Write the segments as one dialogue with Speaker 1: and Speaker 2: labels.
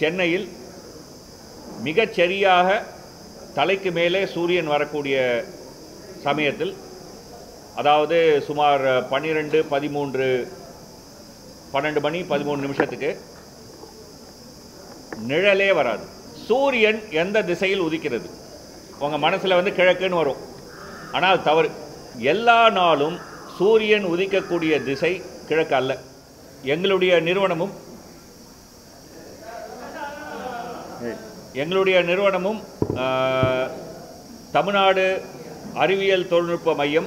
Speaker 1: சென்னையில் மிகச் சரியாக தலைக்கு மேலே சூரியன் வரக்கூடிய சமயத்தில் அதாவது சுமார் பன்னிரெண்டு பதிமூன்று பன்னெண்டு மணி பதிமூணு நிமிஷத்துக்கு நிழலே வராது சூரியன் எந்த திசையில் உதிக்கிறது உங்கள் மனசில் வந்து கிழக்குன்னு வரும் ஆனால் தவறு எல்லா நாளும் சூரியன் உதிக்கக்கூடிய திசை கிழக்கு அல்ல எங்களுடைய நிறுவனமும் எங்களுடைய நிறுவனமும் ஆஹ், தமிழ்நாடு அறிவியல் தொழில்நுட்ப மையம்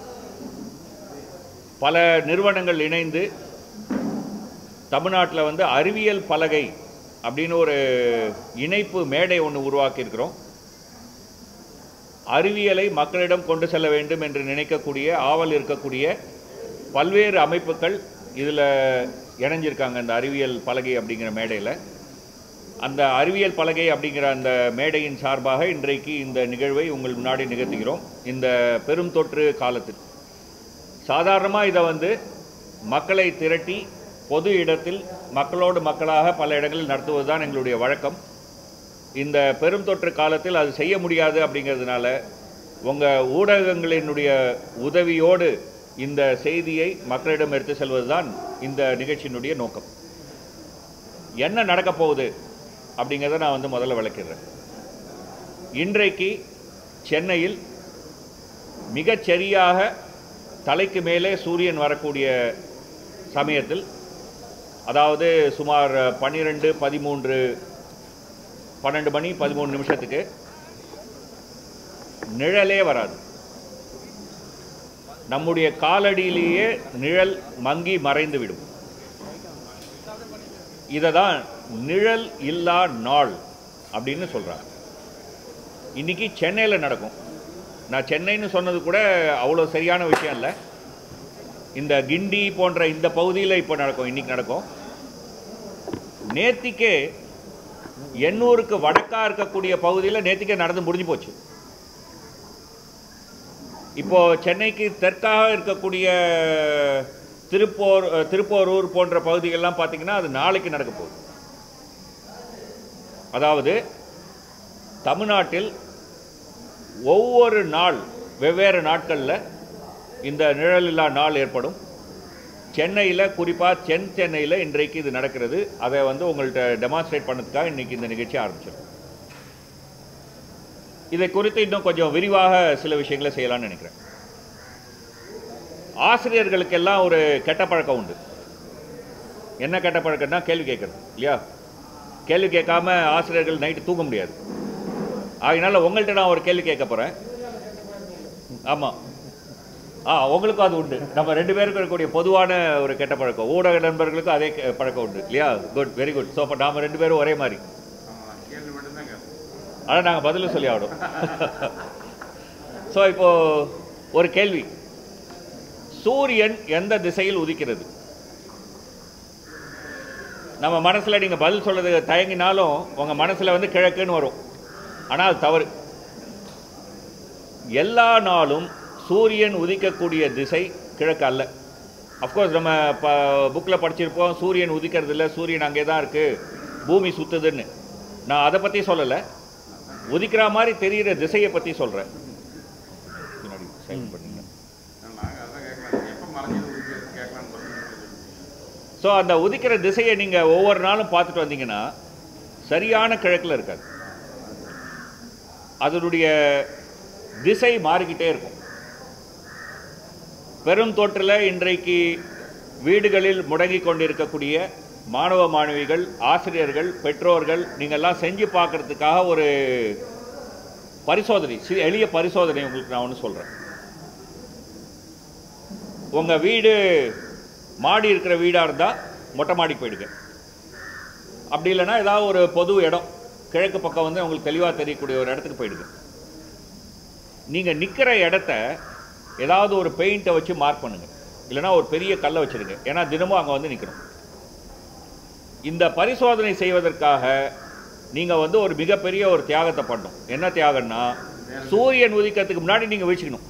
Speaker 1: பல நிறுவனங்கள் இணைந்து தமிழ்நாட்டில் வந்து அறிவியல் பலகை அப்படின்னு ஒரு இணைப்பு மேடை ஒன்று உருவாக்கியிருக்கிறோம் அறிவியலை மக்களிடம் கொண்டு செல்ல வேண்டும் என்று நினைக்கக்கூடிய ஆவல் இருக்கக்கூடிய பல்வேறு அமைப்புகள் இதில் இணைஞ்சிருக்காங்க இந்த அறிவியல் பலகை அப்படிங்கிற மேடையில் அந்த அறிவியல் பலகை அப்படிங்கிற அந்த மேடையின் சார்பாக இன்றைக்கு இந்த நிகழ்வை உங்கள் முன்னாடி நிகழ்த்துகிறோம் இந்த பெரும் தொற்று காலத்தில் சாதாரணமாக இதை வந்து மக்களை திரட்டி பொது இடத்தில் மக்களோடு மக்களாக பல இடங்களில் நடத்துவது தான் எங்களுடைய வழக்கம் இந்த பெரும் தொற்று காலத்தில் அது செய்ய முடியாது அப்படிங்கிறதுனால உங்கள் ஊடகங்களினுடைய உதவியோடு இந்த செய்தியை மக்களிடம் எடுத்து செல்வது தான் இந்த நிகழ்ச்சியினுடைய நோக்கம் என்ன நடக்கப் போகுது அப்படிங்கிறத நான் வந்து முதல்ல விளக்கிடுறேன் இன்றைக்கு சென்னையில் மிகச் சரியாக தலைக்கு மேலே சூரியன் வரக்கூடிய சமயத்தில் அதாவது சுமார் பன்னிரெண்டு பதிமூன்று பன்னெண்டு மணி பதிமூணு நிமிஷத்துக்கு நிழலே வராது நம்முடைய காலடியிலேயே நிழல் மங்கி மறைந்து விடும் இதை தான் நிழல் இல்லா நாள் அப்படின்னு சொல்கிறாங்க இன்னைக்கு சென்னையில் நடக்கும் நான் சென்னைன்னு சொன்னது கூட அவ்வளோ சரியான விஷயம் இல்லை இந்த கிண்டி போன்ற இந்த பகுதியில் இப்போ நடக்கும் இன்னைக்கு நடக்கும் நேத்திக்கே எண்ணூருக்கு வடக்கா இருக்கக்கூடிய பகுதியில் நேத்திக்கே நடந்து முடிஞ்சு போச்சு இப்போ சென்னைக்கு தெற்காக இருக்கக்கூடிய திருப்போர் திருப்போரூர் போன்ற பகுதிகள்லாம் பார்த்தீங்கன்னா அது நாளைக்கு நடக்க போகுது அதாவது தமிழ்நாட்டில் ஒவ்வொரு நாள் வெவ்வேறு நாட்களில் இந்த நிழலில்லா நாள் ஏற்படும் சென்னையில் குறிப்பாக தென் சென்னையில் இன்றைக்கு இது நடக்கிறது அதை வந்து உங்கள்கிட்ட டெமான்ஸ்ட்ரேட் பண்ணதுக்காக இன்றைக்கி இந்த நிகழ்ச்சி ஆரம்பிச்சிடும் இதை குறித்து இன்னும் கொஞ்சம் விரிவாக சில விஷயங்களை செய்யலாம்னு நினைக்கிறேன் ஆசிரியர்களுக்கெல்லாம் ஒரு கெட்ட பழக்கம் உண்டு என்ன கெட்ட பழக்கம்னா கேள்வி கேட்கறது இல்லையா கேள்வி கேட்காம ஆசிரியர்கள் நைட்டு தூங்க முடியாது அதனால உங்கள்கிட்ட நான் ஒரு கேள்வி கேட்க போகிறேன் ஆமாம் ஆ உங்களுக்கும் அது உண்டு நம்ம ரெண்டு பேருக்கும் இருக்கக்கூடிய பொதுவான ஒரு கெட்ட பழக்கம் ஊடக நண்பர்களுக்கும் அதே கெ- பழக்கம் உண்டு இல்லையா குட் வெரி குட் ஸோ அப்போ நாம ரெண்டு பேரும் ஒரே மாதிரி
Speaker 2: கேள்வி மட்டும்தான் கேட்போம்
Speaker 1: ஆனால் நாங்கள் பதிலும் சொல்லி ஆகணும் ஸோ இப்போ ஒரு கேள்வி சூரியன் எந்த திசையில் உதிக்கிறது நம்ம மனசில் நீங்கள் பதில் சொல்றது தயங்கினாலும் உங்கள் மனசில் வந்து கிழக்குன்னு வரும் ஆனால் தவறு எல்லா நாளும் சூரியன் உதிக்கக்கூடிய திசை கிழக்கு அல்ல அஃப்கோர்ஸ் நம்ம ப புக்கில் படிச்சிருப்போம் சூரியன் உதிக்கிறது இல்லை சூரியன் அங்கே தான் இருக்குது பூமி சுத்துதுன்னு நான் அதை பற்றி சொல்லலை உதிக்கிற மாதிரி தெரிகிற திசையை பற்றி சொல்கிறேன் பின்னாடி சைன் பண்ணுங்க
Speaker 2: நாங்கள் அதான் கேட்கலாம் எப்போ மறைஞ்சது உறுதி கேட்கலான்னு பார்த்தீங்கன்னா
Speaker 1: ஸோ அந்த உதிக்கிற திசையை நீங்கள் ஒவ்வொரு நாளும் பார்த்துட்டு வந்தீங்கன்னா சரியான கிழக்கில் இருக்காது அதனுடைய திசை மாறிக்கிட்டே இருக்கும் பெரும் தொற்றில் இன்றைக்கு வீடுகளில் முடங்கி கொண்டிருக்கக்கூடிய மாணவ மாணவிகள் ஆசிரியர்கள் பெற்றோர்கள் நீங்கள்லாம் செஞ்சு பார்க்கறதுக்காக ஒரு பரிசோதனை சி- எளிய பரிசோதனை உங்களுக்கு நான் ஒன்று சொல்கிறேன் உங்கள் வீடு மாடி இருக்கிற வீடாக இருந்தால் மொட்டை மாடிக்கு போயிடுங்க அப்படி இல்லைன்னா ஏதாவது ஒரு பொது இடம் கிழக்கு பக்கம் வந்து உங்களுக்கு தெளிவாக தெரியக்கூடிய ஒரு இடத்துக்கு போயிடுங்க நீங்கள் நிற்கிற இடத்த ஏதாவது ஒரு பெயிண்ட்டை வச்சு மார்க் பண்ணுங்க இல்லைன்னா ஒரு பெரிய கல்லை வச்சிருங்க ஏன்னா தினமும் அங்கே வந்து நிற்கணும் இந்த பரிசோதனை செய்வதற்காக நீங்கள் வந்து ஒரு மிகப்பெரிய ஒரு தியாகத்தை பண்ணணும் என்ன தியாகம்னா சூரியன் உதிக்கிறதுக்கு முன்னாடி நீங்கள் விழிச்சுக்கணும்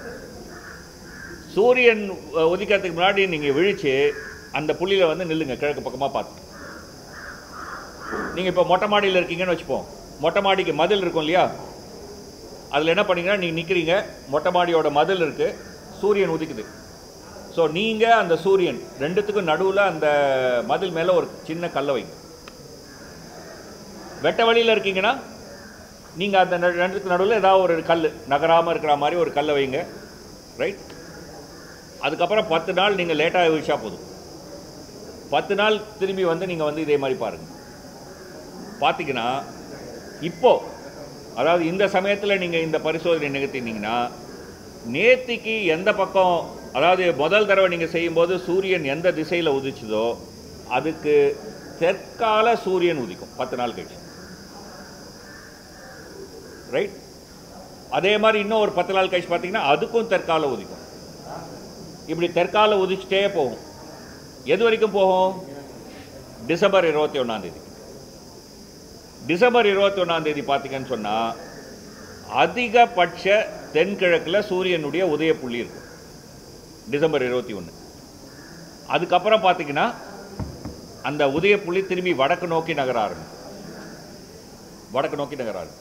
Speaker 1: சூரியன் அஹ், உதிக்கிறதுக்கு முன்னாடி நீங்கள் விழிச்சு அந்த புள்ளியில் வந்து நில்லுங்க கிழக்கு பக்கமாக பார்த்து நீங்கள் இப்போ மொட்டை மாடியில் இருக்கீங்கன்னு வச்சுப்போம் மொட்டை மாடிக்கு மதில் இருக்கும் இல்லையா அதில் என்ன பண்ணீங்கன்னா நீங்கள் நிற்கிறீங்க மொட்டை மாடியோட மதில் இருக்குது சூரியன் உதிக்குது ஸோ நீங்கள் அந்த சூரியன் ரெண்டுத்துக்கும் நடுவில் அந்த மதில் மேலே ஒரு சின்ன கல்லை வைங்க வெட்ட வழியில் இருக்கீங்கன்னா நீங்கள் அந்த ந- ரெண்டுத்துக்கு நடுவில் ஏதாவது ஒரு கல் நகராமல் இருக்கிற மாதிரி ஒரு கல்லை வைங்க ரைட் அதுக்கப்புறம் பத்து நாள் நீங்கள் லேட்டாக வச்சா போதும் பத்து நாள் திரும்பி வந்து நீங்கள் வந்து இதே மாதிரி பாருங்கள் பார்த்தீங்கன்னா இப்போ அதாவது இந்த சமயத்தில் நீங்கள் இந்த பரிசோதனை நிகழ்த்தினீங்கன்னா நேத்திக்கு எந்த பக்கம் அதாவது முதல் தடவை நீங்கள் செய்யும்போது சூரியன் எந்த திசையில் உதிச்சுதோ அதுக்கு தெற்கால சூரியன் உதிக்கும் பத்து நாள் கழிச்சு ரைட் அதே மாதிரி இன்னும் ஒரு பத்து நாள் கழிச்சு பார்த்தீங்கன்னா அதுக்கும் தெற்கால உதிக்கும் இப்படி தெற்கால உதிச்சுட்டே போகும் எது வரைக்கும் போகும் டிசம்பர் இருபத்தி ஒன்றாம் தேதி டிசம்பர் இருபத்தி ஒன்றாம் தேதி பார்த்தீங்கன்னு சொன்னால் அதிகபட்ச தென்கிழக்கில் சூரியனுடைய உதய புள்ளி இருக்கும் டிசம்பர் இருபத்தி ஒன்று அதுக்கப்புறம் பார்த்தீங்கன்னா அந்த உதய புள்ளி திரும்பி வடக்கு நோக்கி நகர ஆரம்பிக்கும் வடக்கு நோக்கி நகர ஆரம்பிக்கும்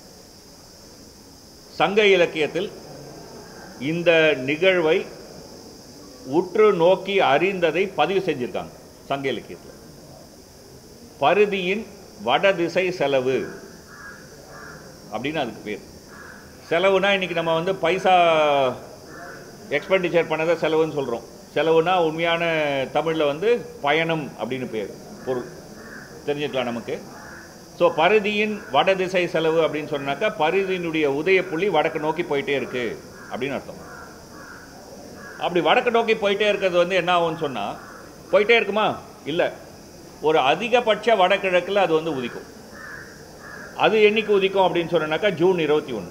Speaker 1: சங்க இலக்கியத்தில் இந்த நிகழ்வை உற்று நோக்கி அறிந்ததை பதிவு செஞ்சிருக்காங்க சங்க இலக்கியத்தில் பருதியின் வடதிசை செலவு அப்படின்னு அதுக்கு பேர் செலவுனா இன்னைக்கு நம்ம வந்து பைசா எக்ஸ்பெண்டிச்சர் பண்ணதை செலவுன்னு சொல்கிறோம் செலவுனா உண்மையான தமிழில் வந்து பயணம் அப்படின்னு பேர் பொருள் தெரிஞ்சுக்கலாம் நமக்கு ஸோ பருதியின் வடதிசை செலவு அப்படின்னு சொன்னாக்கா பருதியினுடைய உதய புள்ளி வடக்கு நோக்கி போயிட்டே இருக்கு அப்படின்னு அர்த்தம் அப்படி வடக்கு நோக்கி போயிட்டே இருக்கிறது வந்து என்ன ஆகும்னு சொன்னால் போயிட்டே இருக்குமா இல்லை ஒரு அதிகபட்ச வடகிழக்கில் அது வந்து உதிக்கும் அது என்னைக்கு உதிக்கும் அப்படின்னு சொன்னாக்கா ஜூன் இருபத்தி ஒன்று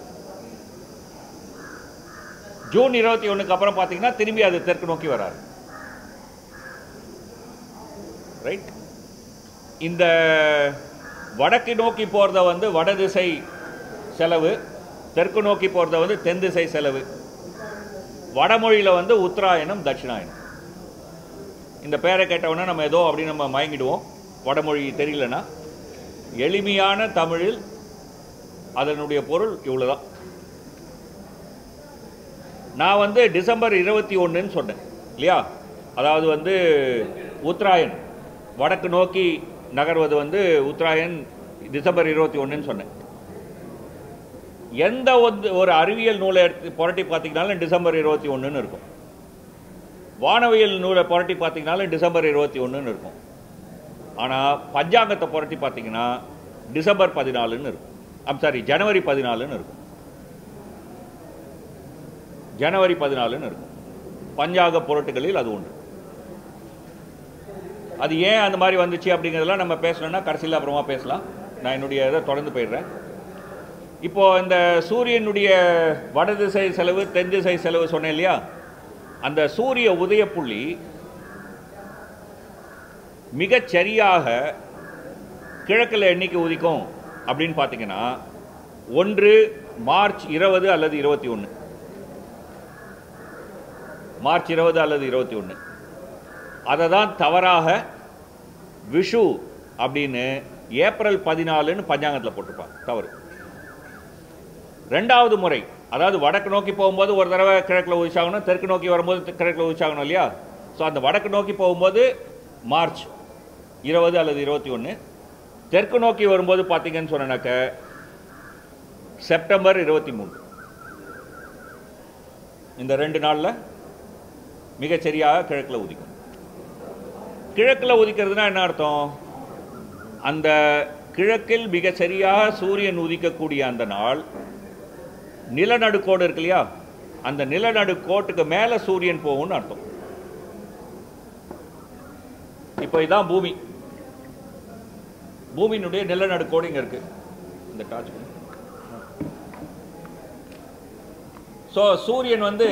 Speaker 1: ஜூன் இருபத்தி ஒன்றுக்கு அப்புறம் பார்த்தீங்கன்னா திரும்பி அது தெற்கு நோக்கி வராது ரைட் இந்த வடக்கு நோக்கி போகிறத வந்து வடதிசை செலவு தெற்கு நோக்கி போகிறத வந்து தென் திசை செலவு வடமொழியில் வந்து உத்தராயணம் தட்சிணாயனம் இந்த பேரை கேட்டவுடனே நம்ம ஏதோ அப்படி நம்ம மயங்கிடுவோம் வடமொழி தெரியலனா எளிமையான தமிழில் அதனுடைய பொருள் இவ்வளோதான் நான் வந்து டிசம்பர் இருபத்தி ஒன்றுன்னு சொன்னேன் இல்லையா அதாவது வந்து உத்தராயன் வடக்கு நோக்கி நகர்வது வந்து உத்தராயன் டிசம்பர் இருபத்தி ஒன்றுன்னு சொன்னேன் எந்த ஒரு ஒரு அறிவியல் நூலை எடுத்து புரட்டி பார்த்தீங்கனாலும் டிசம்பர் இருபத்தி ஒன்றுன்னு இருக்கும் வானவியல் நூலை புரட்டி பார்த்தீங்கனாலும் டிசம்பர் இருபத்தி ஒன்றுன்னு இருக்கும் ஆனால் பஞ்சாங்கத்தை புரட்டி பார்த்தீங்கன்னா டிசம்பர் பதினாலுன்னு இருக்கும் ஐம் சாரி ஜனவரி பதினாலுன்னு இருக்கும் ஜனவரி பதினாலுன்னு இருக்கும் பஞ்சாங்க பொருட்டுகளில் அது ஒன்று அது ஏன் அந்த மாதிரி வந்துச்சு அப்படிங்கிறதெல்லாம் நம்ம பேசணும்னா கடைசியில் அப்புறமா பேசலாம் நான் என்னுடைய இதை தொடர்ந்து போயிடுறேன் இப்போ இந்த சூரியனுடைய வடதிசை செலவு தென் திசை செலவு சொன்னேன் இல்லையா அந்த சூரிய உதய புள்ளி மிகச் சரியாக கிழக்கில் என்னைக்கு உதிக்கும் அப்படின்னு பார்த்தீங்கன்னா ஒன்று மார்ச் இருபது அல்லது இருபத்தி ஒன்று மார்ச் இருபது அல்லது இருபத்தி ஒன்று அதை தான் தவறாக விஷு அப்படின்னு ஏப்ரல் பதினாலுன்னு பஞ்சாங்கத்தில் போட்டிருப்பாங்க தவறு ரெண்டாவது முறை அதாவது வடக்கு நோக்கி போகும்போது ஒரு தடவை கிழக்கில் உதிச்சாகணும் தெற்கு நோக்கி வரும்போது தெ- கிழக்கில் உதிச்சாகணும் இல்லையா ஸோ அந்த வடக்கு நோக்கி போகும்போது மார்ச் இருபது அல்லது இருபத்தி ஒன்று தெற்கு நோக்கி வரும்போது பார்த்தீங்கன்னு சொன்னாக்க செப்டம்பர் இருபத்தி மூணு இந்த ரெண்டு நாளில் மிகச் சரியாக கிழக்கில் உதிக்கும் கிழக்கில் உதிக்கிறதுனா என்ன அர்த்தம் அந்த கிழக்கில் மிக சரியாக சூரியன் உதிக்கக்கூடிய அந்த நாள் நிலநடுக்கோடு இருக்கு இல்லையா அந்த நிலநடுக்கோட்டுக்கு மேலே சூரியன் போகும்னு அர்த்தம் இப்போ இதான் பூமி பூமியினுடைய நிலநடுக்கோடு இங்கே இருக்கு இந்த டார்ச் ஸோ சூரியன் வந்து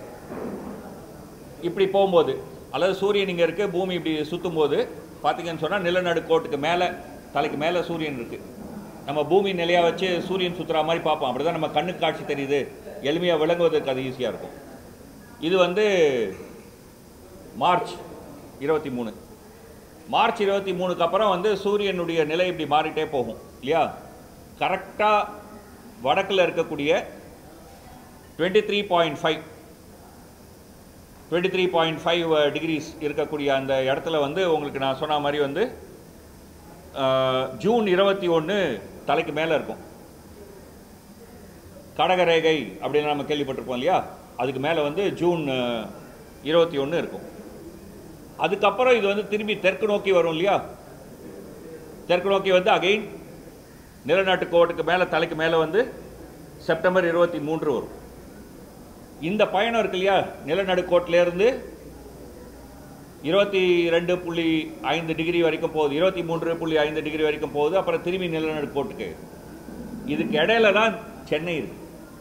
Speaker 1: இப்படி போகும்போது அல்லது சூரியன் இங்கே இருக்கு பூமி இப்படி சுற்றும் போது பார்த்தீங்கன்னு சொன்னால் நிலநடுக்கோட்டுக்கு மேலே தலைக்கு மேலே சூரியன் இருக்கு நம்ம பூமி நிலையாக வச்சு சூரியன் சுற்றுற மாதிரி பார்ப்போம் அப்படி தான் நம்ம கண்ணுக்கு காட்சி தெரியுது எளிமையாக விளங்குவதற்கு அது ஈஸியாக இருக்கும் இது வந்து மார்ச் இருபத்தி மூணு மார்ச் இருபத்தி மூணுக்கு அப்புறம் வந்து சூரியனுடைய நிலை இப்படி மாறிட்டே போகும் இல்லையா கரெக்டாக வடக்கில் இருக்கக்கூடிய twenty three point five twenty three point five degrees இருக்கக்கூடிய அந்த இடத்துல வந்து உங்களுக்கு நான் சொன்ன மாதிரி வந்து அஹ், ஜூன் இருபத்தி ஒன்று தலைக்கு மேலே இருக்கும் கடகரேகை அப்படின்னு நம்ம கேள்விப்பட்டிருப்போம் இல்லையா அதுக்கு மேலே வந்து ஜூன் இருபத்தி ஒன்று இருக்கும் அதுக்கப்புறம் இது வந்து திரும்பி தெற்கு நோக்கி வரும் இல்லையா தெற்கு நோக்கி வந்து அகைன் நிலநாட்டு கோட்டுக்கு மேலே தலைக்கு மேலே வந்து செப்டம்பர் இருபத்தி மூன்று வரும் இந்த பயணம் இருக்கு இல்லையா நிலநடுக்கோட்டிலேருந்து இருபத்தி ரெண்டு புள்ளி ஐந்து டிகிரி வரைக்கும் போகுது இருபத்தி மூன்று புள்ளி ஐந்து டிகிரி வரைக்கும் போகுது அப்புறம் திரும்பி நிலநடுக்கோட்டுக்கு இதுக்கு இடையில தான் சென்னை இருக்கு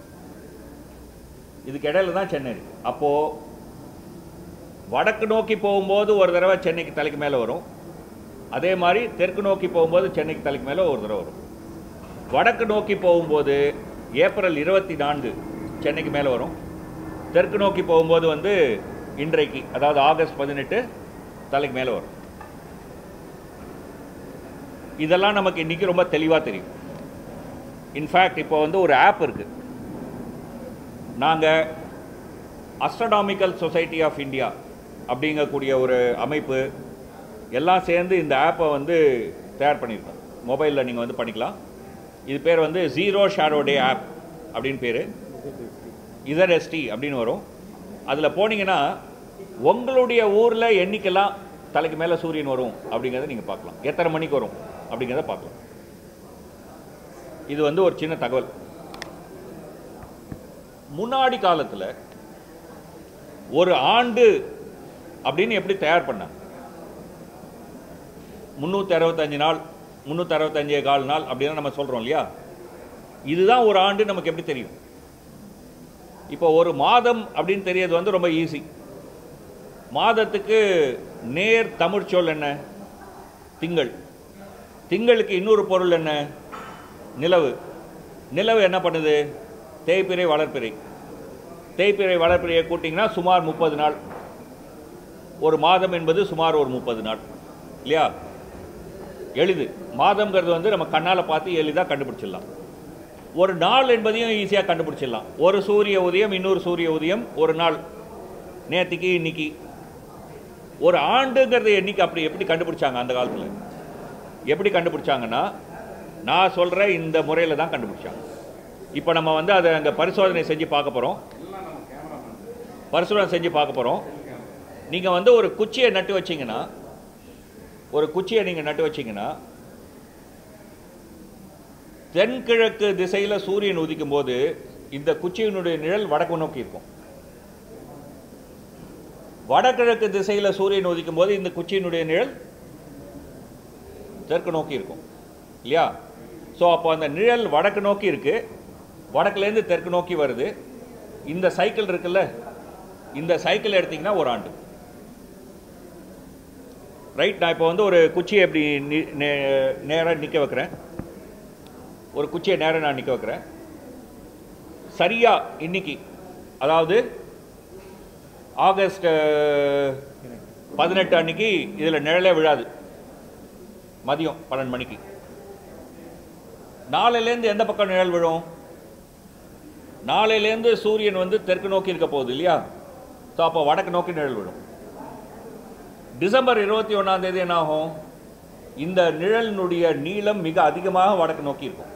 Speaker 1: இதுக்கு இடையில தான் சென்னை இருக்கு அப்போ வடக்கு நோக்கி போகும்போது ஒரு தடவை சென்னைக்கு தலைக்கு மேலே வரும் அதே மாதிரி தெற்கு நோக்கி போகும்போது சென்னைக்கு தலைக்கு மேலே ஒரு தடவை வரும் வடக்கு நோக்கி போகும்போது ஏப்ரல் இருபத்தி நான்கு சென்னைக்கு மேலே வரும் தெற்கு நோக்கி போகும்போது வந்து இன்றைக்கு அதாவது ஆகஸ்ட் பதினெட்டு தலைக்கு மேலே வரும் இதெல்லாம் நமக்கு இன்னைக்கு ரொம்ப தெளிவாக தெரியும் இன்ஃபேக்ட் இப்போ வந்து ஒரு ஆப் இருக்கு நாங்கள் அஸ்ட்ரனாமிக்கல் சொசைட்டி ஆஃப் இந்தியா அப்படிங்கக்கூடிய ஒரு அமைப்பு எல்லாம் சேர்ந்து இந்த ஆப்பை வந்து தயார் பண்ணியிருக்கோம் மொபைலில் நீங்கள் வந்து பண்ணிக்கலாம் இது பேர் வந்து ஜீரோ ஷேடோ டே ஆப் அப்படின்னு பேர் இசர்எஸ்டி அப்படின்னு வரும் அதில் போனீங்கன்னா உங்களுடைய ஊரில் என்னைக்கெல்லாம் தலைக்கு மேலே சூரியன் வரும் அப்படிங்கிறத நீங்கள் பார்க்கலாம் எத்தனை மணிக்கு வரும் அப்படிங்கிறத பார்க்கலாம் இது வந்து ஒரு சின்ன தகவல் முன்னாடி காலத்தில் ஒரு ஆண்டு அப்படின்னு எப்படி தயார் பண்ணாங்க முந்நூற்றி அறுபத்தஞ்சு நாள் முந்நூற்றி அறுபத்தஞ்சே கால் நாள் அப்படின்னு நம்ம சொல்கிறோம் இல்லையா இதுதான் ஒரு ஆண்டு நமக்கு எப்படி தெரியும் இப்போ ஒரு மாதம் அப்படின்னு தெரியறது வந்து ரொம்ப ஈஸி மாதத்துக்கு நேர் தமிழ் சொல் என்ன திங்கள் திங்களுக்கு இன்னொரு பொருள் என்ன நிலவு நிலவு என்ன பண்ணுது தேய்பிறை வளர்ப்பிறை தேய்பிறை வளர்ப்பிறையை கூட்டிங்கன்னா சுமார் முப்பது நாள் ஒரு மாதம் என்பது சுமார் ஒரு முப்பது நாள் இல்லையா எளிது மாதம்ங்கிறது வந்து நம்ம கண்ணால் பார்த்து எளிதாக கண்டுபிடிச்சிடலாம் ஒரு நாள் என்பதையும் ஈஸியாக கண்டுபிடிச்சிடலாம் ஒரு சூரிய உதயம் இன்னொரு சூரிய உதயம் ஒரு நாள் நேற்றுக்கு இன்னைக்கு ஒரு ஆண்டுங்கிறது என்னைக்கு அப்படி எப்படி கண்டுபிடிச்சாங்க அந்த காலத்தில் எப்படி கண்டுபிடிச்சாங்கன்னா நான் சொல்கிற இந்த முறையில் தான் கண்டுபிடிச்சாங்க இப்போ நம்ம வந்து அதை அங்கே பரிசோதனை செஞ்சு பார்க்க போகிறோம்
Speaker 2: எல்லாம் நம்ம கேமராமேன்
Speaker 1: பரிசோதனை செஞ்சு பார்க்க போகிறோம் நீங்கள் வந்து ஒரு குச்சியை நட்டு வச்சீங்கன்னா ஒரு குச்சியை நீங்கள் நட்டு வச்சீங்கன்னா தென்கிழக்கு திசையில் சூரியன் உதிக்கும் போது இந்த குச்சியினுடைய நிழல் வடக்கு நோக்கி இருக்கும் வடகிழக்கு திசையில் சூரியன் உதிக்கும் போது இந்த குச்சியினுடைய நிழல் தெற்கு நோக்கி இருக்கும் இல்லையா ஸோ அப்போ அந்த நிழல் வடக்கு நோக்கி இருக்கு வடக்குலேருந்து தெற்கு நோக்கி வருது இந்த சைக்கிள் இருக்குல்ல இந்த சைக்கிள் எடுத்தீங்கன்னா ஒரு ஆண்டு ரைட் நான் இப்போ வந்து ஒரு குச்சியை இப்படி நேராக நிற்க வைக்கிறேன் ஒரு குச்சியை நேராக நான் நிற்க வைக்கிறேன் சரியா இன்னைக்கு அதாவது ஆகஸ்ட் பதினெட்டு அன்னைக்கு இதில் நிழலே விழாது மதியம் பன்னெண்டு மணிக்கு நாளையிலேருந்து எந்த பக்கம் நிழல் விழும் நாளையிலேருந்து சூரியன் வந்து தெற்கு நோக்கி இருக்க போகுது இல்லையா ஸோ அப்போ வடக்கு நோக்கி நிழல் விழும் டிசம்பர் இருபத்தி ஒன்றாம் தேதி என்ன ஆகும் இந்த நிழலினுடைய நீளம் மிக அதிகமாக வடக்கு நோக்கி இருக்கும்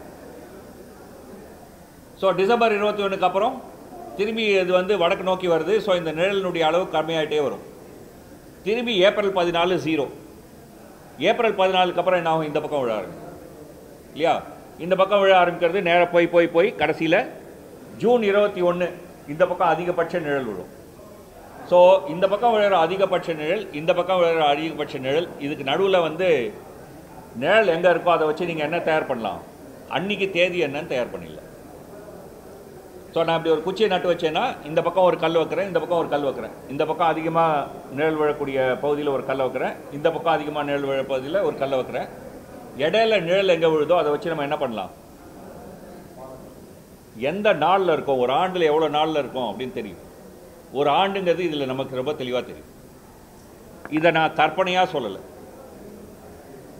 Speaker 1: ஸோ டிசம்பர் இருபத்தி ஒன்றுக்கு அப்புறம் திரும்பி இது வந்து வடக்கு நோக்கி வருது ஸோ இந்த நிழலினுடைய அளவு கம்மியாயிட்டே வரும் திரும்பி ஏப்ரல் பதினாலு ஜீரோ ஏப்ரல் பதினாலுக்கு அப்புறம் என்ன ஆகும் இந்த பக்கம் விழ ஆரம்பிக்கும் இல்லையா இந்த பக்கம் விழ ஆரம்பிக்கிறது நேராக போய் போய் போய் கடைசியில் ஜூன் இருபத்தி ஒன்று இந்த பக்கம் அதிகபட்ச நிழல் விழும் ஸோ இந்த பக்கம் விழுற அதிகபட்ச நிழல் இந்த பக்கம் விழுற அதிகபட்ச நிழல் இதுக்கு நடுவில் வந்து நிழல் எங்கே இருக்கோ அதை வச்சு நீங்கள் என்ன தயார் பண்ணலாம் அன்னைக்கு தேதி என்னன்னு தயார் பண்ணிடலாம் ஸோ நான் இப்படி ஒரு குச்சியை நட்டு வச்சேன்னா இந்த பக்கம் ஒரு கல் வைக்கிறேன் இந்த பக்கம் ஒரு கல் வைக்கிறேன் இந்த பக்கம் அதிகமாக நிழல் விழக்கூடிய பகுதியில் ஒரு கல்லை வைக்கிறேன் இந்த பக்கம் அதிகமாக நிழல் விழ பகுதியில் ஒரு கல்லை வைக்கிறேன் இடையில நிழல் எங்கே விழுதோ அதை வச்சு நம்ம என்ன பண்ணலாம் எந்த நாளில் இருக்கோம் ஒரு ஆண்டில் எவ்வளோ நாளில் இருக்கோம் அப்படின்னு தெரியும் ஒரு ஆண்டுங்கிறது இதில் நமக்கு ரொம்ப தெளிவாக தெரியும் இதை நான் கற்பனையாக சொல்லலை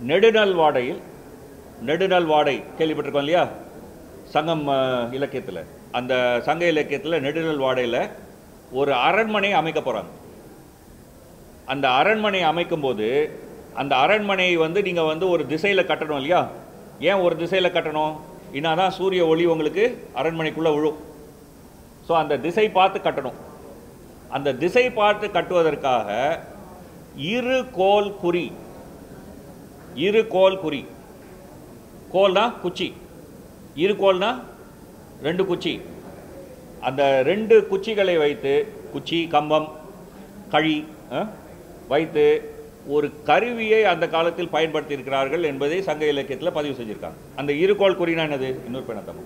Speaker 1: நெடுநல் வாடையில் நெடுநல் வாடை கேள்விப்பட்டிருக்கோம் இல்லையா சங்கம் இலக்கியத்தில் அந்த சங்க இலக்கியத்தில் நெடுநல் வாடையில் ஒரு அரண்மனை அமைக்க போகிறாங்க அந்த அரண்மனை அமைக்கும்போது அந்த அரண்மனையை வந்து நீங்கள் வந்து ஒரு திசையில் கட்டணும் இல்லையா ஏன் ஒரு திசையில் கட்டணும் இன்னாதான் சூரிய ஒளி உங்களுக்கு அரண்மனைக்குள்ளே விழும் ஸோ அந்த திசை பார்த்து கட்டணும் அந்த திசை பார்த்து கட்டுவதற்காக இரு கோல் குறி இரு கோல் குறி கோல்னா குச்சி இரு கோல்னா ரெண்டு குச்சி அந்த ரெண்டு குச்சிகளை வைத்து குச்சி கம்பம் கழி அஹ், வைத்து ஒரு கருவியை அந்த காலத்தில் பயன்படுத்தி இருக்கிறார்கள் என்பதை சங்க இலக்கியத்தில் பதிவு செஞ்சிருக்காங்க அந்த இருகோள் குறினா என்னது இன்னொரு பேன தமிழ்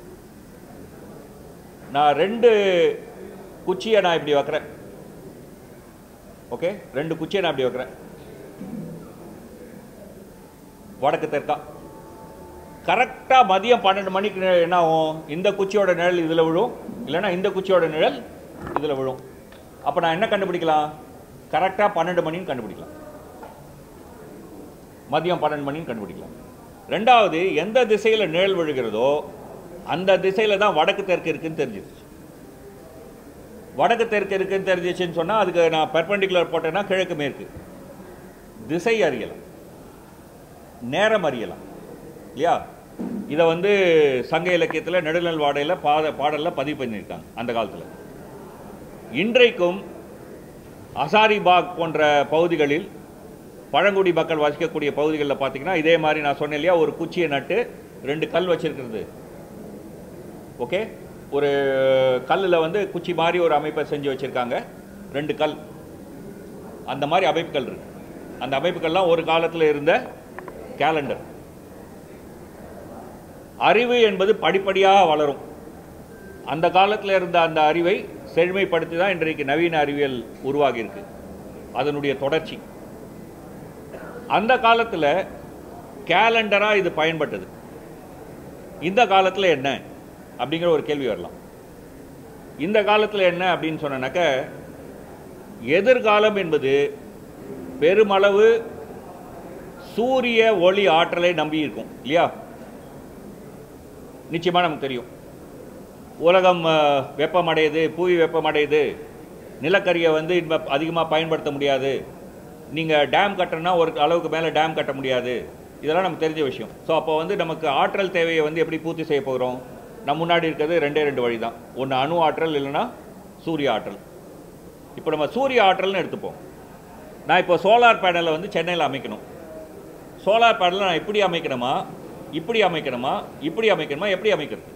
Speaker 1: நான் ரெண்டு குச்சியை நான் இப்படி வைக்கிறேன் ஓகே ரெண்டு குச்சியை நான் இப்படி வைக்கிறேன் வடக்கு தெற்கா கரெக்டாக மதியம் பன்னெண்டு மணிக்கு நே- என்ன ஆகும் இந்த குச்சியோட நிழல் இதில் விழும் இல்லைன்னா இந்த குச்சியோட நிழல் இதில் விழும் அப்போ நான் என்ன கண்டுபிடிக்கலாம் கரெக்டாக பன்னெண்டு மணின்னு கண்டுபிடிக்கலாம் மதியம் பன்னெண்டு மணின்னு கண்டுபிடிக்கலாம் ரெண்டாவது எந்த திசையில் நிழல் விழுகிறதோ அந்த திசையில் தான் வடக்கு தெற்கு இருக்குன்னு தெரிஞ்சிருச்சு வடக்கு தெற்கு இருக்குன்னு தெரிஞ்சிச்சுன்னு சொன்னால் அதுக்கு நான் பெர்பெண்டிகுலர் போட்டேன்னா கிழக்கு மேற்கு திசை அறியலாம் நேரம் அறியலாம் இல்லையா இதை வந்து சங்க இலக்கியத்தில் நெடுநல் வாடையில் பாத பாடலில் பதிவு பண்ணியிருக்காங்க அந்த காலத்தில் இன்றைக்கும் அசாரிபாக் போன்ற பகுதிகளில் பழங்குடி மக்கள் வசிக்கக்கூடிய பகுதிகளில் பார்த்தீங்கன்னா இதே மாதிரி நான் சொன்னேன் இல்லையா ஒரு குச்சியை நட்டு ரெண்டு கல் வச்சிருக்கிறது ஓகே ஒரு கல்லில் வந்து குச்சி மாதிரி ஒரு அமைப்பை செஞ்சு வச்சுருக்காங்க ரெண்டு கல் அந்த மாதிரி அமைப்புகள் இருக்கு அந்த அமைப்புகள்லாம் ஒரு காலத்தில் இருந்த கேலண்டர் அறிவு என்பது படிப்படியாக வளரும் அந்த காலத்தில் இருந்த அந்த அறிவை செழுமைப்படுத்தி தான் இன்றைக்கு நவீன அறிவியல் உருவாகி இருக்கு அதனுடைய தொடர்ச்சி அந்த காலத்தில் கேலண்டராக இது பயன்பட்டது இந்த காலத்தில் என்ன அப்படிங்கிற ஒரு கேள்வி வரலாம் இந்த காலத்தில் என்ன அப்படின்னு சொன்னனாக்க எதிர்காலம் என்பது பெருமளவு சூரிய ஒளி ஆற்றலை நம்பி இருக்கும் இல்லையா நிச்சயமா நமக்கு தெரியும் உலகம் அஹ், வெப்பமடையுது புவி வெப்பமடையுது நிலக்கரியை வந்து இப்போ அதிகமாக பயன்படுத்த முடியாது நீங்கள் டேம் கட்டணும்னா ஒரு அளவுக்கு மேலே டேம் கட்ட முடியாது இதெல்லாம் நமக்கு தெரிஞ்ச விஷயம் ஸோ அப்போ வந்து நமக்கு ஆற்றல் தேவையை வந்து எப்படி பூர்த்தி செய்ய போகிறோம் நம்ம முன்னாடி இருக்கிறது ரெண்டே ரெண்டு வழி தான் ஒன்று அணு ஆற்றல் இல்லைன்னா சூரிய ஆற்றல் இப்போ நம்ம சூரிய ஆற்றல்னு எடுத்துப்போம் நான் இப்போ சோலார் பேனலை வந்து சென்னையில் அமைக்கணும் சோலார் பேனலை நான் இப்படி அமைக்கணுமா இப்படி அமைக்கணுமா இப்படி அமைக்கணுமா எப்படி அமைக்கிறது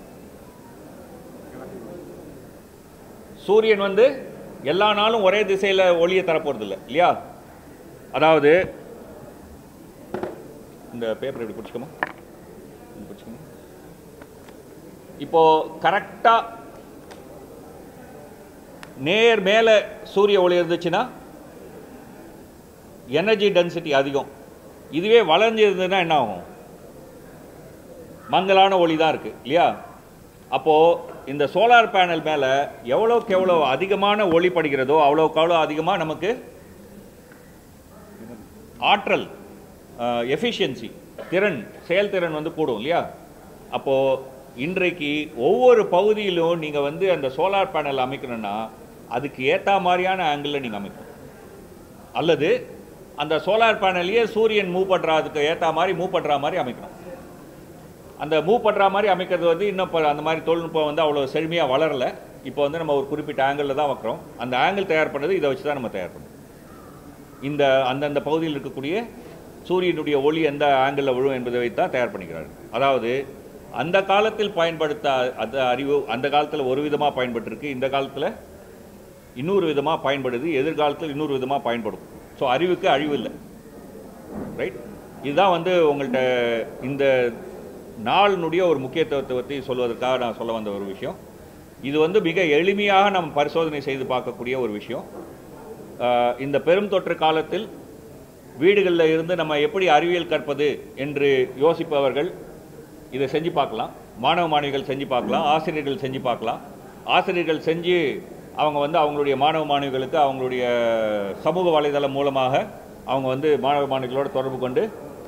Speaker 1: சூரியன் வந்து எல்லா நாளும் ஒரே திசையில் ஒளியை தரப்போகிறது இல்லை இல்லையா அதாவது இந்த பேப்பர் இப்படி பிடிச்சிக்கோமா இப்படி பிடிச்சிக்கோமா இப்போ கரெக்டாக நேர் மேலே சூரிய ஒளி இருந்துச்சுன்னா எனர்ஜி டென்சிட்டி அதிகம் இதுவே வளைஞ்சு இருந்ததுன்னா என்ன ஆகும் மங்கலான ஒளி தான் இருக்குது இல்லையா அப்போது இந்த சோலார் பேனல் மேலே எவ்வளோக்கு எவ்வளோ அதிகமான ஒளி படுகிறதோ அவ்வளோக்கு அவ்வளோ அதிகமாக நமக்கு ஆற்றல் எஃபிஷியன்சி திறன் செயல்திறன் வந்து கூடும் இல்லையா அப்போது இன்றைக்கு ஒவ்வொரு பகுதியிலும் நீங்கள் வந்து அந்த சோலார் பேனல் அமைக்கணும்னா அதுக்கு ஏற்ற மாதிரியான ஆங்கிளில் நீங்கள் அமைக்கணும் அல்லது அந்த சோலார் பேனலையே சூரியன் மூவ் பண்ணுறதுக்கு ஏற்ற மாதிரி மூவ் பண்ணுற மாதிரி அமைக்கணும் அந்த மூவ் பண்ணுற மாதிரி அமைக்கிறது வந்து இன்னும் இப்போ அந்த மாதிரி தொழில்நுட்பம் வந்து அவ்வளோ செழுமையாக வளரல இப்போ வந்து நம்ம ஒரு குறிப்பிட்ட ஆங்கிளில் தான் வைக்கிறோம் அந்த ஆங்கிள் தயார் பண்ணது இதை வச்சு தான் நம்ம தயார் பண்ணோம் இந்த அந்தந்த பகுதியில் இருக்கக்கூடிய சூரியனுடைய ஒளி எந்த ஆங்கிளில் விழும் என்பதை வைத்து தான் தயார் பண்ணிக்கிறார்கள் அதாவது அந்த காலத்தில் பயன்படுத்த அந்த அறிவு அந்த காலத்தில் ஒரு விதமாக பயன்பட்டிருக்கு இந்த காலத்தில் இன்னொரு விதமாக பயன்படுது எதிர்காலத்தில் இன்னொரு விதமாக பயன்படும் ஸோ அறிவுக்கு அழிவு இல்லை ரைட் இதுதான் வந்து உங்கள்கிட்ட இந்த நாளினுடைய ஒரு முக்கியத்துவத்தை பற்றி சொல்வதற்காக நான் சொல்ல வந்த ஒரு விஷயம் இது வந்து மிக எளிமையாக நம்ம பரிசோதனை செய்து பார்க்கக்கூடிய ஒரு விஷயம் ஆஹ் இந்த பெரும் தொற்று காலத்தில் வீடுகளில் இருந்து நம்ம எப்படி அறிவியல் கற்பது என்று யோசிப்பவர்கள் இதை செஞ்சு பார்க்கலாம் மாணவ மாணவிகள் செஞ்சு பார்க்கலாம் ஆசிரியர்கள் செஞ்சு பார்க்கலாம் ஆசிரியர்கள் செஞ்சு அவங்க வந்து அவங்களுடைய மாணவ மாணவிகளுக்கு அவங்களுடைய சமூக வலைதளம் மூலமாக அவங்க வந்து மாணவ மாணவிகளோட தொடர்பு கொண்டு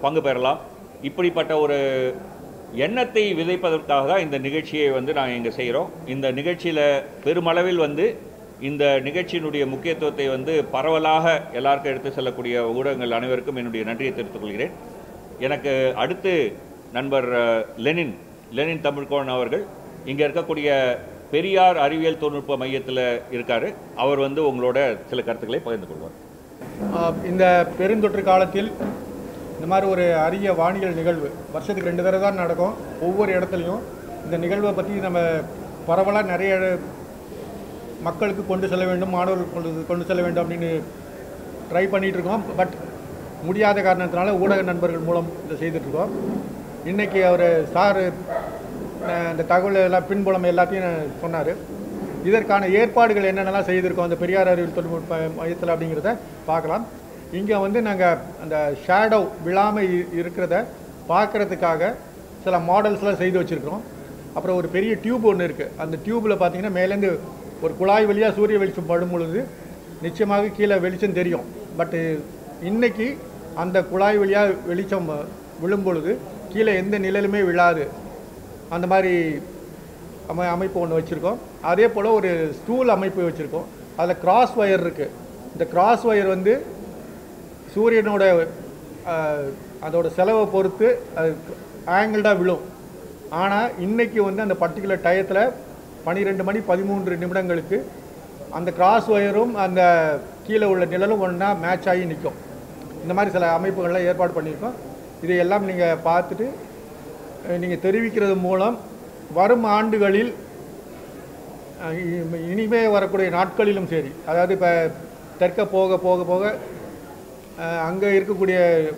Speaker 1: பங்கு பெறலாம் இப்படிப்பட்ட ஒரு எண்ணத்தை விதைப்பதற்காக தான் இந்த நிகழ்ச்சியை வந்து நாங்கள் இங்கே செய்கிறோம் இந்த நிகழ்ச்சியில் பெருமளவில் வந்து இந்த நிகழ்ச்சியினுடைய முக்கியத்துவத்தை வந்து பரவலாக எல்லாருக்கும் எடுத்து செல்லக்கூடிய ஊடகங்கள் அனைவருக்கும் என்னுடைய நன்றியை தெரிவித்துக் கொள்கிறேன் எனக்கு அடுத்து நண்பர் அஹ், லெனின் லெனின் தமிழ்கோன் அவர்கள் இங்கே இருக்கக்கூடிய பெரியார் அறிவியல் தொழில்நுட்ப மையத்தில் இருக்கார் அவர் வந்து உங்களோட சில கருத்துக்களை பகிர்ந்து கொள்வார்
Speaker 3: ஆஹ் இந்த பெருந்தொற்று காலத்தில் இந்த மாதிரி ஒரு அரிய வானியல் நிகழ்வு வருஷத்துக்கு ரெண்டு தடவை தான் நடக்கும் ஒவ்வொரு இடத்துலையும் இந்த நிகழ்வை பற்றி நம்ம பரவலாக நிறைய மக்களுக்கு கொண்டு செல்ல வேண்டும் மாணவர்களுக்கு கொண்டு கொண்டு செல்ல வேண்டும் அப்படின்னு ட்ரை பண்ணிகிட்டு இருக்கோம் பட் முடியாத காரணத்தினால ஊடக நண்பர்கள் மூலம் இதை செய்துட்ருக்கோம் இன்றைக்கி அவர் சார் இந்த தகவல் எல்லாம் பின்புலம் எல்லாத்தையும் சொன்னார் இதற்கான ஏற்பாடுகள் என்னென்னலாம் செய்திருக்கோம் அந்த பெரியார் அறிவியல் தொழில்நுட்ப மையத்தில் அப்படிங்கிறத பார்க்கலாம் இங்கே வந்து நாங்கள் அந்த ஷேடோ விழாமல் இருக்கிறத பார்க்குறதுக்காக சில மாடல்ஸ்லாம் செய்து வச்சுருக்கிறோம் அப்புறம் ஒரு பெரிய டியூப் ஒன்று இருக்குது அந்த டியூப்பில் பார்த்தீங்கன்னா மேலேருந்து ஒரு குழாய் வழியாக சூரிய வெளிச்சம் படும் பொழுது நிச்சயமாக கீழே வெளிச்சம் தெரியும் பட்டு இன்னைக்கு அந்த குழாய் வழியாக வெளிச்சம் விழும் பொழுது கீழே எந்த நிழலுமே விழாது அந்த மாதிரி அமை அமைப்பு ஒன்று வச்சுருக்கோம் அதே போல் ஒரு ஸ்டூல் அமைப்பு வச்சுருக்கோம் அதில் கிராஸ் ஒயர் இருக்குது இந்த கிராஸ் ஒயர் வந்து சூரியனோட அஹ், அதோட செலவை பொறுத்து அது ஆங்கிள்டாக விழும் ஆனால் இன்னைக்கு வந்து அந்த பர்டிகுலர் டயத்தில் பன்னிரெண்டு மணி பதிமூன்று நிமிடங்களுக்கு அந்த கிராஸ் ஒயரும் அந்த கீழே உள்ள நிழலும் ஒன்றா மேட்ச் ஆகி நிற்கும் இந்த மாதிரி சில அமைப்புகள்லாம் ஏற்பாடு பண்ணியிருக்கோம் இதையெல்லாம் நீங்கள் பார்த்துட்டு நீங்கள் தெரிவிக்கிறது மூலம் வரும் ஆண்டுகளில் அஹ், இ- இனிமே வரக்கூடிய நாட்களிலும் சரி அதாவது இப்போ தெற்க போக போக போக அங்கே இருக்கக்கூடிய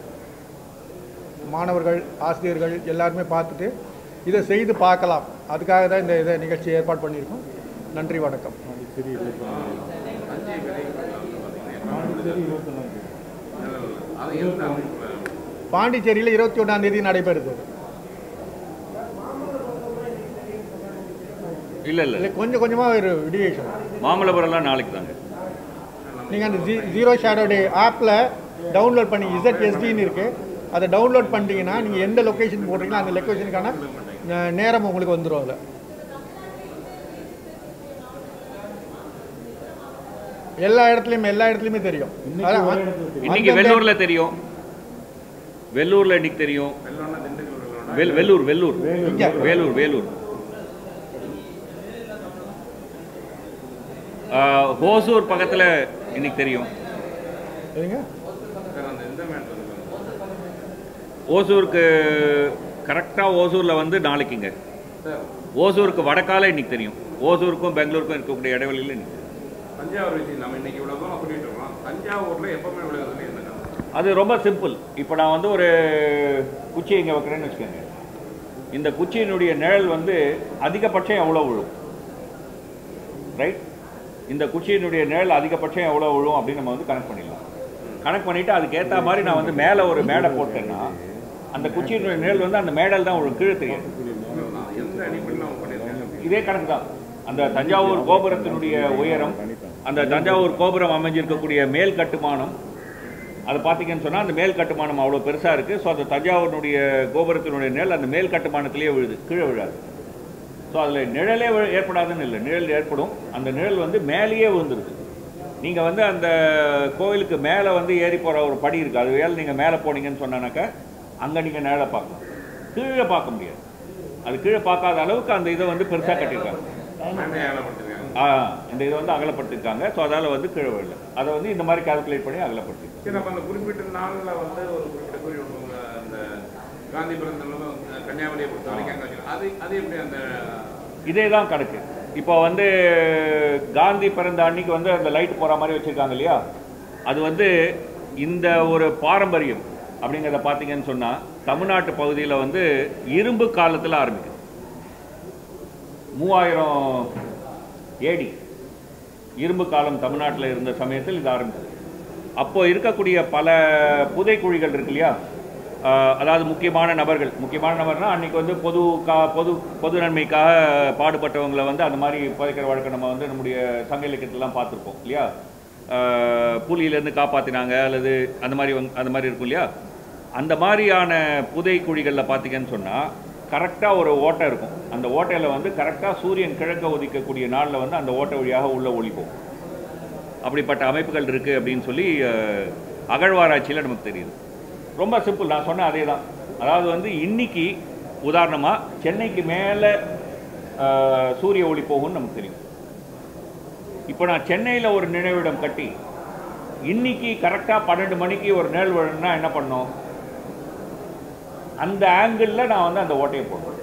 Speaker 3: மாணவர்கள் ஆசிரியர்கள் எல்லாருமே பார்த்துட்டு இதை செய்து பார்க்கலாம் அதுக்காக தான் இந்த இதை நிகழ்ச்சி ஏற்பாடு பண்ணியிருக்கோம் நன்றி வணக்கம்
Speaker 2: தஞ்சை விதை அது எந்த அமைப்பு
Speaker 3: பாண்டிச்சேரியில் இருபத்தி ஒன்றாம் தேதி நடைபெறுது
Speaker 1: இல்லை இல்லை
Speaker 3: இல்லை கொஞ்சம் கொஞ்சமாக ஒரு விடியேஷன்
Speaker 1: மாமல்லபுரம்லாம் நாளைக்கு தாங்க
Speaker 3: நீங்கள் அந்த ஜீ ஜீரோ ஷேடோ டே ஆப்பில் டவுன்லோட் பண்ணி இசட்எஸ்டின்னு இருக்குது அதை டவுன்லோட் பண்ணிட்டீங்கன்னா நீங்கள் எந்த லொக்கேஷன் போடுறீங்களோ அந்த லொக்கேஷனுக்கான அஹ், நேரம் உங்களுக்கு வந்துடும் அதில் எல்லா இடத்துலையுமே எல்லா இடத்துலையுமே தெரியும் அதான் அ-
Speaker 1: இன்னைக்கு
Speaker 3: அந்தந்த-
Speaker 1: வெள்ளூர்ல தெரியும் வெள்ளூர்ல இன்னைக்கு தெரியும்
Speaker 2: வெள்ளோன்னா திண்டுக்கல் வெள்ளோன்னா
Speaker 1: வெல் வெள்ளூர் வெள்ளூர்
Speaker 3: இங்க.
Speaker 1: வேலூர் வேலூர் ஆ, ஹோசூர் பக்கத்துல இன்னைக்கு தெரியும்
Speaker 3: சரிங்க
Speaker 2: சார் அந்த இந்த மேட் வந்து
Speaker 1: ஓசூருக்கு கரெக்டாக ஓசூரில் வந்து நாளைக்குங்க
Speaker 2: சார்
Speaker 1: ஓசூருக்கு வடக்கால இன்னைக்கு தெரியும் ஓசூருக்கும் பெங்களூருக்கும் இருக்கக்கூடிய இடைவெளியில் இன்னைக்கு தெரியும்.
Speaker 2: தஞ்சாவூர் விஷயம் நம்ம இன்னைக்கு இவ்வளோ தூரம் சொல்லிட்டு இருக்கோம் தஞ்சாவூர்ல எப்பவுமே விழுகிறதுல என்ன காரணம்
Speaker 1: அது ரொம்ப சிம்பிள் இப்போ நான் வந்து ஒரு குச்சி இங்கே வைக்கிறேன்னு வச்சுக்கோங்க இந்த குச்சியினுடைய நிழல் வந்து அதிகபட்சம் எவ்வளோ விழும் ரைட் இந்த குச்சியினுடைய நிழல் அதிகபட்சம் எவ்வளோ விழும் அப்படின்னு நம்ம வந்து கணக்கு பண்ணிடலாம் கணக்கு பண்ணிவிட்டு அதுக்கு ஏற்ற மாதிரி நான் வந்து மேலே ஒரு மேடை போட்டேன்னா அந்த குச்சியினுடைய நிழல் வந்து அந்த மேடல் தான் விழும் கீழே தெரியாது
Speaker 2: நான் எந்த அடிப்படையில் அவங்க பண்ணியிருக்காங்க
Speaker 1: இதே கணக்கு தான் அந்த தஞ்சாவூர் கோபுரத்தினுடைய உயரம் அந்த தஞ்சாவூர் கோபுரம் அமைஞ்சிருக்கக்கூடிய மேல் கட்டுமானம் அதை பார்த்தீங்கன்னு சொன்னால் அந்த மேல் கட்டுமானம் அவ்வளோ பெருசாக இருக்குது ஸோ அந்த தஞ்சாவூரினுடைய கோபுரத்தினுடைய நிழல் அந்த மேல் கட்டுமானத்திலேயே விழுது கீழே விழாது ஸோ அதில் நிழலே விழ- ஏற்படாதுன்னு இல்லை நிழல் ஏற்படும் அந்த நிழல் வந்து மேலேயே விழுந்துருது நீங்கள் வந்து அந்த கோயிலுக்கு மேலே வந்து ஏறி போகிற ஒரு படி இருக்குது அது வேலை நீங்கள் மேலே போனீங்கன்னு சொன்னானாக்கா அங்கே நீங்கள் நிழலை பார்க்கலாம் கீழே பார்க்க முடியாது அது கீழே பார்க்காத அளவுக்கு அந்த இதை வந்து பெருசாக கட்டியிருக்காங்க
Speaker 2: மேலே ஏகப்பட்டிருக்காங்க
Speaker 1: ஆ இந்த இதை வந்து அகலப்படுத்திருக்காங்க ஸோ அதால் வந்து கீழே விழல அதை வந்து இந்த மாதிரி கால்குலேட் பண்ணி அகலப்படுத்திருக்காங்க
Speaker 2: சரி அப்போ அந்த குறிப்பிட்ட நாளில் வந்து ஒரு குறிப்பிட்ட கோயில் உங்க அந்த காந்தி பிறந்தநாளும் கன்னியாகுமரியை பொறுத்த வரைக்கும் அங்கே வச்சுக்கலாம். அது அது எப்படி அந்த
Speaker 1: இதே தான் கணக்கு இப்போ வந்து காந்தி பிறந்த அன்னைக்கு வந்து அந்த லைட் போகிற மாதிரி வச்சுருக்காங்க இல்லையா அது வந்து இந்த ஒரு பாரம்பரியம் அப்படிங்கிறத பார்த்தீங்கன்னு சொன்னால் தமிழ்நாட்டு பகுதியில் வந்து இரும்பு காலத்தில் ஆரம்பிக்குது மூவாயிரம் ஏடி இரும்பு காலம் தமிழ்நாட்டில் இருந்த சமயத்தில் இது ஆரம்பிச்சது அப்போ இருக்கக்கூடிய பல புதைக்குழிகள் இருக்கு இல்லையா ஆஹ் அதாவது முக்கியமான நபர்கள் முக்கியமான நபர்னா அன்னைக்கு வந்து பொது கா பொது பொது நன்மைக்காக பாடுபட்டவங்களை வந்து அந்த மாதிரி புதைக்கிற வழக்கம் நம்ம வந்து நம்முடைய சங்க இலக்கியத்திலலாம் பார்த்துருப்போம் இல்லையா ஆஹ் புலியிலேருந்து காப்பாற்றினாங்க அல்லது அந்த மாதிரி வந்து- அந்த மாதிரி இருக்கும் இல்லையா அந்த மாதிரியான புதை குழிகளில் பார்த்தீங்கன்னு சொன்னால் கரெக்டாக ஒரு ஓட்டை இருக்கும் அந்த ஓட்டையில் வந்து கரெக்டாக சூரியன் கிழக்க உதிக்கக்கூடிய நாளில் வந்து அந்த ஓட்டை வழியாக உள்ள ஒளி போகும் அப்படிப்பட்ட அமைப்புகள் இருக்குது அப்படின்னு சொல்லி அஹ், அகழ்வாராய்ச்சியில் நமக்கு தெரியுது ரொம்ப சிம்பிள் நான் சொன்ன அதே தான் அதாவது வந்து இன்னைக்கு உதாரணமாக சென்னைக்கு மேலே சூரிய ஒளி போகும்னு நமக்கு தெரியும் இப்போ நான் சென்னையில் ஒரு நினைவிடம் கட்டி இன்னைக்கு கரெக்டாக பன்னெண்டு மணிக்கு ஒரு நேல் விழணும்னா என்ன பண்ணோம் அந்த ஆங்கிளில் நான் வந்து அந்த ஓட்டையை போடுறேன்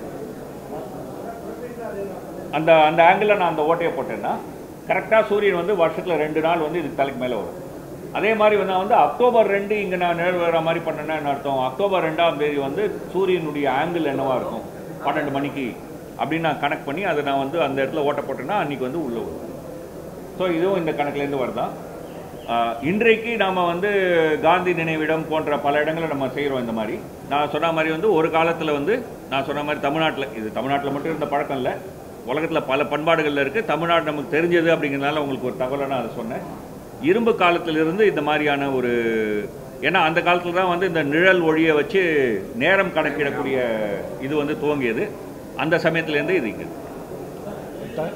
Speaker 1: அந்த அந்த ஆங்கிளில் நான் அந்த ஓட்டையை போட்டேன்னா கரெக்டாக சூரியன் வந்து வருஷத்தில் ரெண்டு நாள் வந்து இதுக்கு தலைக்கு மேலே வரும் அதே மாதிரி வந்து நான் வந்து அக்டோபர் ரெண்டு இங்கே நான் நிழல் வர மாதிரி பண்ணேன்னா என்ன அர்த்தம் அக்டோபர் ரெண்டாம் தேதி வந்து சூரியனுடைய ஆங்கிள் என்னவா இருக்கும் பன்னெண்டு மணிக்கு அப்படின்னு நான் கணக்கு பண்ணி அதை நான் வந்து அந்த இடத்துல ஓட்ட போட்டேன்னா அன்றைக்கி வந்து உள்ளே வரும் ஸோ இதுவும் இந்த கணக்குலேருந்து வருதான் ஆஹ், இன்றைக்கு நாம் வந்து காந்தி நினைவிடம் போன்ற பல இடங்களை நம்ம செய்கிறோம் இந்த மாதிரி நான் சொன்ன மாதிரி வந்து ஒரு காலத்தில் வந்து நான் சொன்ன மாதிரி தமிழ்நாட்டில் இது தமிழ்நாட்டில் மட்டும் இருந்த பழக்கம் இல்லை உலகத்தில் பல பண்பாடுகளில் இருக்குது தமிழ்நாடு நமக்கு தெரிஞ்சது அப்படிங்கிறதுனால உங்களுக்கு ஒரு தகவலை நான் அதை சொன்னேன் இரும்பு காலத்திலிருந்து இந்த மாதிரியான ஒரு ஏன்னா அந்த காலத்தில் தான் வந்து இந்த நிழல் ஒளியை வச்சு நேரம் கணக்கிடக்கூடிய இது வந்து துவங்கியது அந்த சமயத்துலேருந்து இது இங்கே
Speaker 3: த-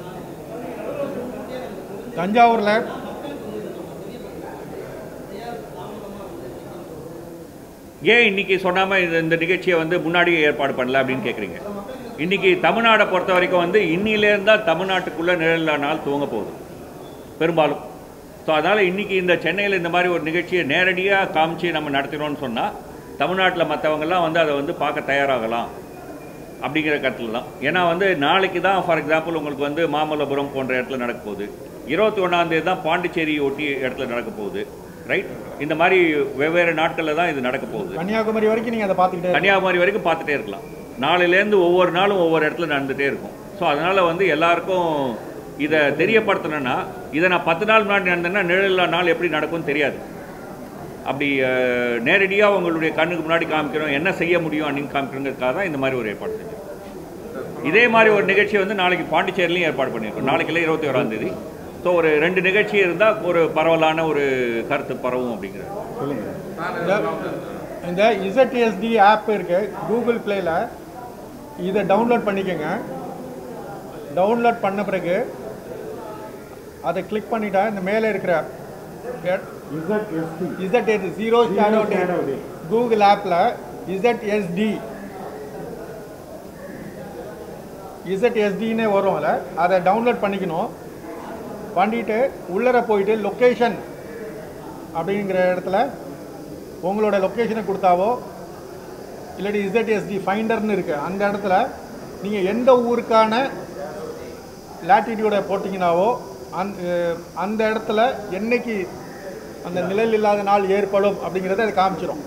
Speaker 3: தஞ்சாவூரில்
Speaker 1: ஏன் இன்னைக்கு சொன்னாம இது இந்த நிகழ்ச்சியை வந்து முன்னாடியே ஏற்பாடு பண்ணல அப்படின்னு கேட்குறீங்க இன்னைக்கு தமிழ்நாடை பொறுத்த வரைக்கும் வந்து இன்னிலேருந்து தான் தமிழ்நாட்டுக்குள்ளே நிழல் நாள் துவங்க போகுது பெரும்பாலும் ஸோ அதனால் இன்னைக்கு இந்த சென்னையில் இந்த மாதிரி ஒரு நிகழ்ச்சியை நேரடியாக காமிச்சு நம்ம நடத்தினோம்னு சொன்னால் தமிழ்நாட்டில் மற்றவங்கெல்லாம் வந்து அதை வந்து பார்க்க தயாராகலாம் அப்படிங்கிற கருத்தில் தான் ஏன்னா வந்து நாளைக்கு தான் ஃபார் எக்ஸாம்பிள் உங்களுக்கு வந்து மாமல்லபுரம் போன்ற இடத்துல நடக்க போகுது இருபத்தி ஒன்றாந்தேதி தான் பாண்டிச்சேரி ஒட்டி இடத்துல நடக்க போகுது ரைட் இந்த மாதிரி வெவ்வேறு நாட்களில் தான் இது நடக்க போகுது
Speaker 3: கன்னியாகுமரி வரைக்கும் நீங்கள் அதை பார்த்துக்கிட்டே
Speaker 1: கன்னியாகுமரி வரைக்கும் பார்த்துட்டே இருக்கலாம் நாளையிலேருந்து ஒவ்வொரு நாளும் ஒவ்வொரு இடத்துல நடந்துகிட்டே இருக்கும் ஸோ அதனால் வந்து எல்லாருக்கும் இதை தெரியப்படுத்தணும்னா இதை நான் பத்து நாள் முன்னாடி நடந்தேன்னா நிழலில்லா நாள் எப்படி நடக்கும்னு தெரியாது அப்படி நேரடியாக உங்களுடைய கண்ணுக்கு முன்னாடி காமிக்கிறோம் என்ன செய்ய முடியும் அப்படின்னு காமிக்கிறோங்கிறதுக்காக தான் இந்த மாதிரி ஒரு ஏற்பாடு செஞ்சோம் இதே மாதிரி ஒரு நிகழ்ச்சி வந்து நாளைக்கு பாண்டிச்சேரிலையும் ஏற்பாடு பண்ணியிருக்கோம் நாளைக்கு இல்லை இருபத்தி ஓராம் தேதி ஸோ ஒரு ரெண்டு நிகழ்ச்சி இருந்தால் ஒரு பரவலான ஒரு கருத்து பரவும் அப்படிங்கிறது
Speaker 3: இந்த இசட்எஸ்டி ஆப் இருக்கு கூகுள் பிளேல இதை டவுன்லோட் பண்ணிக்கோங்க டவுன்லோட் பண்ண பிறகு அதை கிளிக் பண்ணிட்டா இந்த மேலே இருக்கிற இசட்எஸ்டி ஜீரோ ஷேடோ கூகுள் ஆப்பில் இசட்எஸ்டி இசட்எஸ்டின்னு வரும் அதில் அதை டவுன்லோட் பண்ணிக்கணும் பண்ணிட்டு உள்ளர போயிட்டு லொக்கேஷன் அப்படிங்கிற இடத்துல உங்களோட லொக்கேஷனை கொடுத்தாவோ இல்லாட்டி இசட்எஸ்டி ஃபைண்டர்னு இருக்குது அந்த இடத்துல நீங்கள் எந்த ஊருக்கான லாட்டிடியூடை போட்டிங்கனாவோ அந்த அந்த இடத்துல என்னைக்கு அந்த நிழல் இல்லாத நாள் ஏற்படும் அப்படிங்கிறத அது காமிச்சிடும்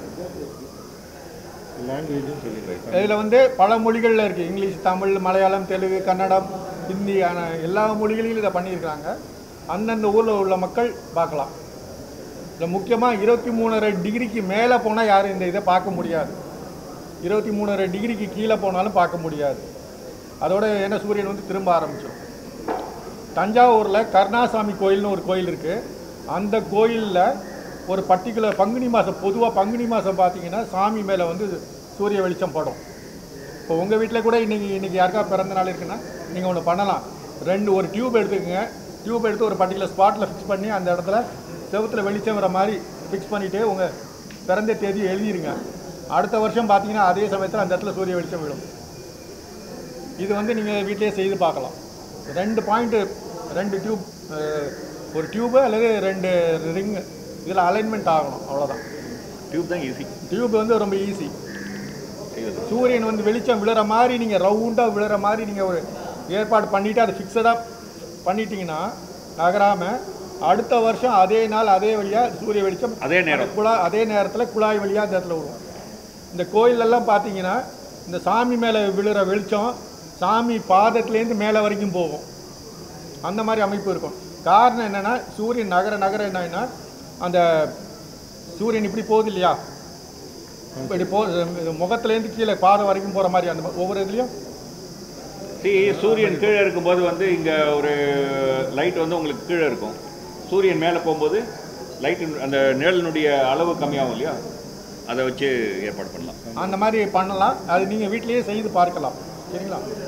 Speaker 3: இதில் வந்து பல மொழிகளில் இருக்குது இங்கிலீஷ் தமிழ் மலையாளம் தெலுங்கு கன்னடம் ஹிந்தி ஆன எல்லா மொழிகளிலும் இதை பண்ணியிருக்காங்க அந்தந்த ஊரில் உள்ள மக்கள் பார்க்கலாம் இதில் முக்கியமாக இருபத்தி மூணரை டிகிரிக்கு மேலே போனால் யாரும் இந்த இதை பார்க்க முடியாது இருபத்தி மூணரை டிகிரிக்கு கீழே போனாலும் பார்க்க முடியாது அதோட என்ன சூரியன் வந்து திரும்ப ஆரம்பிச்சிடும் தஞ்சாவூரில் கருணாசாமி கோயில்னு ஒரு கோயில் இருக்குது அந்த கோயிலில் ஒரு பர்டிகுலர் பங்குனி மாதம் பொதுவாக பங்குனி மாதம் பார்த்தீங்கன்னா சாமி மேலே வந்து சூரிய வெளிச்சம் படும் இப்போ உங்கள் வீட்டில் கூட இன்றைக்கி இன்றைக்கி யாருக்கா பிறந்த நாள் இருக்குன்னா நீங்கள் ஒன்று பண்ணலாம் ரெண்டு ஒரு டியூப் எடுத்துக்கோங்க டியூப் எடுத்து ஒரு பர்டிகுலர் ஸ்பாட்டில் ஃபிக்ஸ் பண்ணி அந்த இடத்துல செவுத்துல வெளிச்சம் வர மாதிரி ஃபிக்ஸ் பண்ணிவிட்டு உங்கள் பிறந்த தேதி எழுதிருங்க அடுத்த வருஷம் பார்த்தீங்கன்னா அதே சமயத்தில் அந்த இடத்துல சூரிய வெளிச்சம் விழும் இது வந்து நீங்கள் வீட்டிலேயே செய்து பார்க்கலாம் ரெண்டு பாயிண்ட்டு ரெண்டு டியூப் ஒரு டியூபு அல்லது ரெண்டு ரிங் இதில் அலைன்மெண்ட் ஆகணும் அவ்வளோதான்
Speaker 1: டியூப் தான் ஈஸி
Speaker 3: டியூப் வந்து ரொம்ப ஈஸி
Speaker 1: செய்வது
Speaker 3: சூரியன் வந்து வெளிச்சம் விழுற மாதிரி நீங்கள் ரவுண்டாக விழுற மாதிரி நீங்கள் ஒரு ஏற்பாடு பண்ணிவிட்டு அதை ஃபிக்ஸடாக பண்ணிட்டீங்கன்னா நகராமல் அடுத்த வருஷம் அதே நாள் அதே வழியாக சூரிய வெளிச்சம்
Speaker 1: அதே நேரம்.
Speaker 3: அந்த குழாய் அதே நேரத்தில் குழாய் வழியாக அந்த இடத்துல விடும் இந்த கோயிலெல்லாம் பார்த்தீங்கன்னா இந்த சாமி மேலே விழுற வெளிச்சம் சாமி பாதத்துலேருந்து மேலே வரைக்கும் போகும் அந்த மாதிரி அமைப்பு இருக்கும் காரணம் என்னென்னா சூரியன் நகர நகர என்னன்னா அந்த சூரியன் இப்படி போகுது இல்லையா இப்படி போ முகத்துலேருந்து கீழே பாதம் வரைக்கும் போகிற மாதிரி அந்த ஒவ்வொரு இதுலேயும்
Speaker 1: சி சூரியன் கீழே இருக்கும்போது வந்து இங்கே ஒரு லைட் வந்து உங்களுக்கு கீழே இருக்கும் சூரியன் மேலே போகும்போது லைட் அந்த நிழலினுடைய அளவு கம்மியாகும் இல்லையா அதை வச்சு ஏற்பாடு பண்ணலாம்
Speaker 3: அந்த மாதிரி பண்ணலாம் அது நீங்கள் வீட்டிலேயே செய்து பார்க்கலாம் சரிங்களா